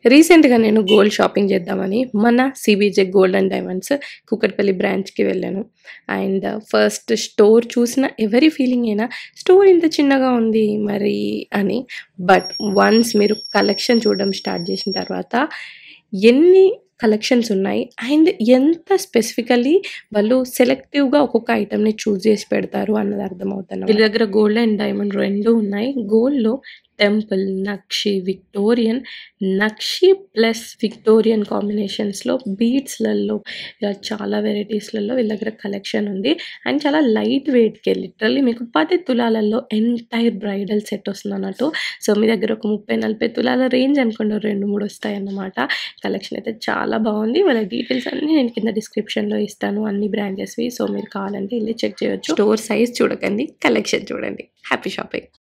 రీసెంట్‌గా నేను gold shopping చేద్దామని మన CBJ gold and diamonds Kukatpally బ్రాంచ్‌కి వెళ్ళాను. అండ్ ఫస్ట్ స్టోర్ చూసిన ఎవరి ఫీలింగ్ అయినా స్టోర్ ఇంత చిన్నగా ఉంది మరి అని. బట్ వన్స్ మీరు కలెక్షన్ చూడడం స్టార్ట్ చేసిన తర్వాత ఎన్ని కలెక్షన్స్ ఉన్నాయి అండ్ ఎంత స్పెసిఫికల్లీ వాళ్ళు సెలెక్టివ్‌గా ఒక్కొక్క ఐటెమ్‌ని చూజ్ చేసి పెడతారు అన్నది అర్థమవుతన్నమాట. వీళ్ళ దగ్గర గోల్డ్ అండ్ డైమండ్ 2 ఉన్నాయి. గోల్డ్‌లో temple, nakshi, Victorian, nakshi plus Victorian కాంబినేషన్స్‌లో బీడ్స్‌లలో ఇలా చాలా వెరైటీస్‌లలో వీళ్ళ దగ్గర కలెక్షన్ ఉంది. అండ్ చాలా లైట్ వెయిట్‌కే లిటరల్లీ మీకు 10 తులాలలో ఎంటైర్ బ్రైడల్ సెట్ వస్తుందన్నట్టు. సో, మీ దగ్గర ఒక 30, 40 తులాల రేంజ్ అనుకోండి. 2, 3 వస్తాయన్నమాట. కలెక్షన్ అయితే చాలా బాగుంది. వాళ్ళ డీటెయిల్స్ అన్నీ నేను కింద డిస్క్రిప్షన్‌లో ఇస్తాను. అన్ని బ్రాంచెస్‌వి. సో, మీరు కావాలంటే ఎళ్లి చెక్ చేయొచ్చు. స్టోర్ సైజ్ చూడకండి. కలెక్షన్ చూడండి. Happy shopping.